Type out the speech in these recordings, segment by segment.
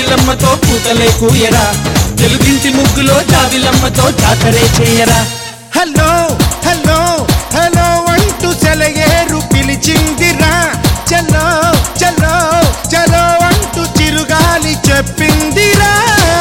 జాబిలమ్మతో పూతలే కూయరా తెలుగింటి ముగ్గులో జాబిలమ్మతో జాతరే చేయరా హలో హలో హలో అంటూ సెలయేరు పిలిచిందిరా చలో చలో చలో అంటూ చిరుగాలి చెప్పిందిరా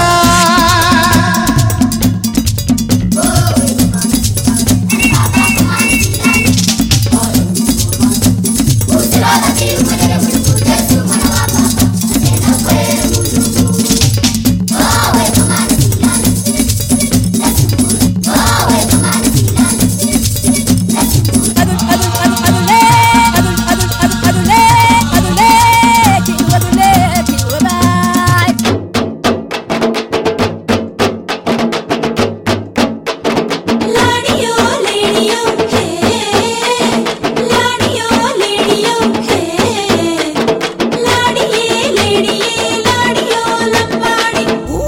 లాడియో లేడియో హే లాడియో లేడియో హే లాడియే లేడియే లాడియో లంబాడి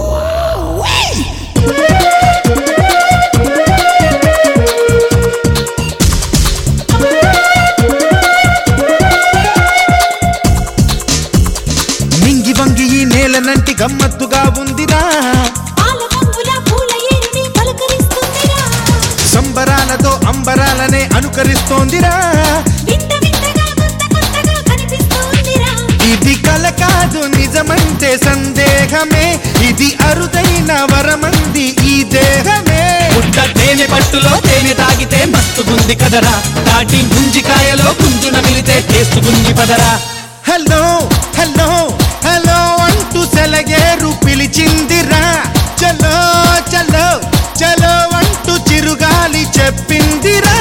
మింగి వంగి ఈ నేలనంటి గమ్మత్తుగా ఉందిరా పాల పొంగుల పూల ఏరిని పలకరిస్తుందిరా సంబరాలతో అంబరాలనే అనుకరిస్తోందిరా వింత వింతగా కొత్త కొత్తగా కనిపిస్తుందిరా ఇది కల కాదు నిజమంటే సందేహమే ఇది అరుదైన వరమంది ఈ దేహమే పుట్ట తేనె పట్టులో తేనె తాగితే మస్తుగుంది కదరా తాటి ముంజికాయలో గుంజున మిలితే టేస్తుగుంది పదరా హలో హలో హలో అంటూ సెలగేరు పిలిచిందిరా చలో చలో చలో అంటూ చిరుగాలి చెప్పిందిరా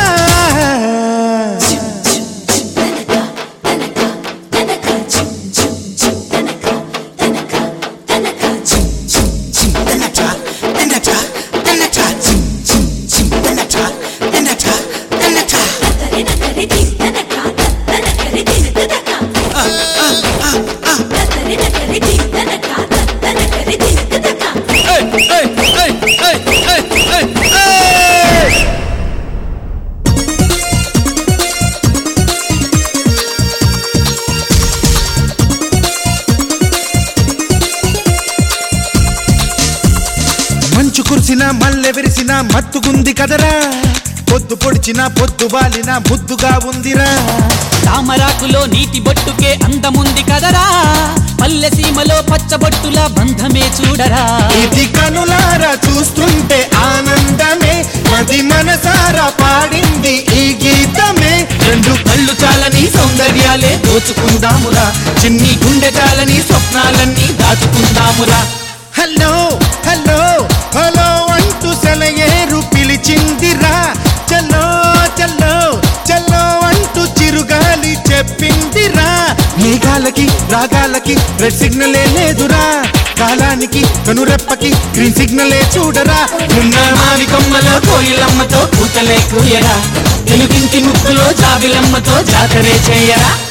ఏయ్, ఏయ్, ఏయ్, ఏయ్, ఏయ్, ఏయ్, ఏయ్! మంచు కురిసిన మల్లె విరిసిన మత్తుగుంది కదరా పొద్దు పొడిచిన పొద్దు వాలిన ముద్దుగా ఉందిరా తామరాకులో నీటి బొట్టుకే అందముంది కదరా పల్లె సీమలో పచ్చబొట్టుల బంధమే చూడరా ఇది కనులారా చూస్తుంటే ఆనందమే మది మనసారా పాడింది ఈ గీతమే రెండు కళ్ళు చాలని సౌందర్యాలే దోచుకుందామురా చిన్ని గుండె చాలని స్వప్నాలన్నీ దాచుకుందామురా హలో హలో హలో అంటూ సెలయేరు పిలిచిందిరా చలో చలో చలో అంటూ చిరుగాలి చెప్పిందిరా మేఘాలకి రాగాలకి రెడ్ సిగ్నలే లేదురా కాలానికి కనురెప్పకి గ్రీన్ సిగ్నలే చూడరా ఉన్న మావి కొమ్మలో కోయిలమ్మతో కూతలే కూయరా తెలుగింటి ముక్కులో జాబిలమ్మతో జాతరే చేయరా